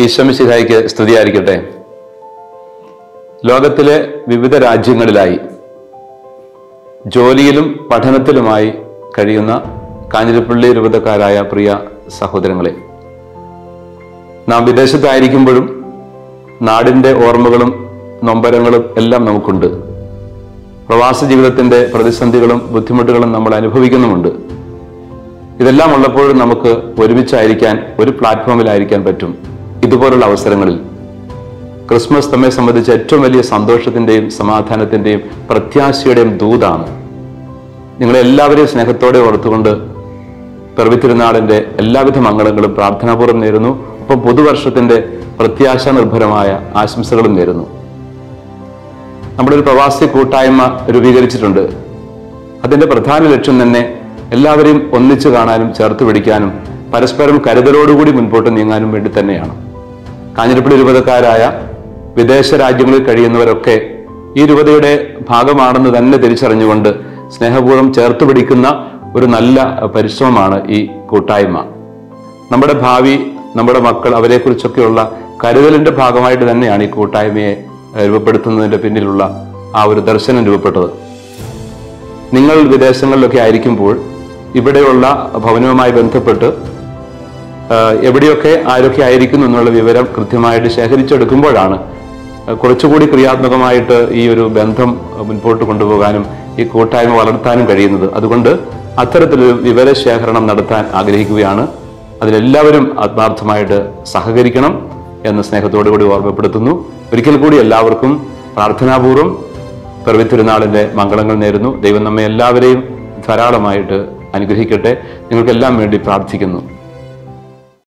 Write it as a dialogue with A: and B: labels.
A: ഈശ്വമിശിഹായിക്ക് സ്തുതിയായിരിക്കട്ടെ ലോകത്തിലെ വിവിധ രാജ്യങ്ങളിലായി ജോലിയിലും പഠനത്തിലുമായി കഴിയുന്ന കാഞ്ഞിരപ്പള്ളി രൂപതക്കാരായ പ്രിയ സഹോദരങ്ങളെ നാം വിദേശത്തായിരിക്കുമ്പോഴും നാടിൻ്റെ ഓർമ്മകളും നൊമ്പരങ്ങളും എല്ലാം നമുക്കുണ്ട് പ്രവാസ ജീവിതത്തിൻ്റെ പ്രതിസന്ധികളും ബുദ്ധിമുട്ടുകളും നമ്മൾ അനുഭവിക്കുന്നുമുണ്ട് ഇതെല്ലാം ഉള്ളപ്പോഴും നമുക്ക് ഒരുമിച്ചായിരിക്കാൻ ഒരു പ്ലാറ്റ്ഫോമിലായിരിക്കാൻ പറ്റും ഇതുപോലുള്ള അവസരങ്ങളിൽ ക്രിസ്മസ് നമ്മെ സംബന്ധിച്ച് ഏറ്റവും വലിയ സന്തോഷത്തിന്റെയും സമാധാനത്തിന്റെയും പ്രത്യാശയുടെയും ദൂതാണ് നിങ്ങളെ എല്ലാവരെയും സ്നേഹത്തോടെ ഓർത്തുകൊണ്ട് പിറവിത്തിരുനാളിന്റെ എല്ലാവിധ മംഗളങ്ങളും പ്രാർത്ഥനാപൂർവ്വം നേരുന്നു ഒപ്പം പുതുവർഷത്തിന്റെ പ്രത്യാശ നിർഭരമായ ആശംസകളും നേരുന്നു നമ്മുടെ ഒരു പ്രവാസി കൂട്ടായ്മ രൂപീകരിച്ചിട്ടുണ്ട് അതിന്റെ പ്രധാന ലക്ഷ്യം തന്നെ എല്ലാവരെയും ഒന്നിച്ചു കാണാനും ചേർത്ത് പിടിക്കാനും പരസ്പരം കരുതലോടുകൂടി മുൻപോട്ട് നീങ്ങാനും വേണ്ടി തന്നെയാണ് കാഞ്ഞിരപ്പള്ളി രൂപതക്കാരായ വിദേശ രാജ്യങ്ങളിൽ കഴിയുന്നവരൊക്കെ ഈ രൂപതയുടെ ഭാഗമാണെന്ന് തന്നെ തിരിച്ചറിഞ്ഞുകൊണ്ട് സ്നേഹപൂർവ്വം ചേർത്ത് പിടിക്കുന്ന ഒരു നല്ല പരിശ്രമമാണ് ഈ കൂട്ടായ്മ നമ്മുടെ ഭാവി നമ്മുടെ മക്കൾ അവരെക്കുറിച്ചൊക്കെയുള്ള കരുതലിന്റെ ഭാഗമായിട്ട് തന്നെയാണ് ഈ കൂട്ടായ്മയെ ഏഹ്, രൂപപ്പെടുത്തുന്നതിന്റെ പിന്നിലുള്ള ആ ഒരു ദർശനം രൂപപ്പെട്ടത് നിങ്ങൾ വിദേശങ്ങളിലൊക്കെ ആയിരിക്കുമ്പോൾ ഇവിടെയുള്ള ഭവനവുമായി ബന്ധപ്പെട്ട് ആഹ്, എവിടെയൊക്കെ ആരൊക്കെ ആയിരിക്കുന്നു എന്നുള്ള വിവരം കൃത്യമായിട്ട് ശേഖരിച്ചെടുക്കുമ്പോഴാണ് ആഹ്, കുറച്ചുകൂടി ക്രിയാത്മകമായിട്ട് ഈ ഒരു ബന്ധം മുൻപോട്ട് കൊണ്ടുപോകാനും ഈ കൂട്ടായ്മ വളർത്താനും കഴിയുന്നത് അതുകൊണ്ട് അത്തരത്തിലൊരു വിവരശേഖരണം നടത്താൻ ആഗ്രഹിക്കുകയാണ് അതിലെല്ലാവരും ആത്മാർത്ഥമായിട്ട് സഹകരിക്കണം എന്ന് സ്നേഹത്തോടു കൂടി ഓർമ്മപ്പെടുത്തുന്നു ഒരിക്കൽ കൂടി എല്ലാവർക്കും പ്രാർത്ഥനാപൂർവ്വം പിറവി തിരുനാളിന്റെ മംഗളങ്ങൾ നേരുന്നു ദൈവം നമ്മെ എല്ലാവരെയും ധാരാളമായിട്ട് അനുഗ്രഹിക്കട്ടെ നിങ്ങൾക്കെല്ലാം വേണ്ടി പ്രാർത്ഥിക്കുന്നു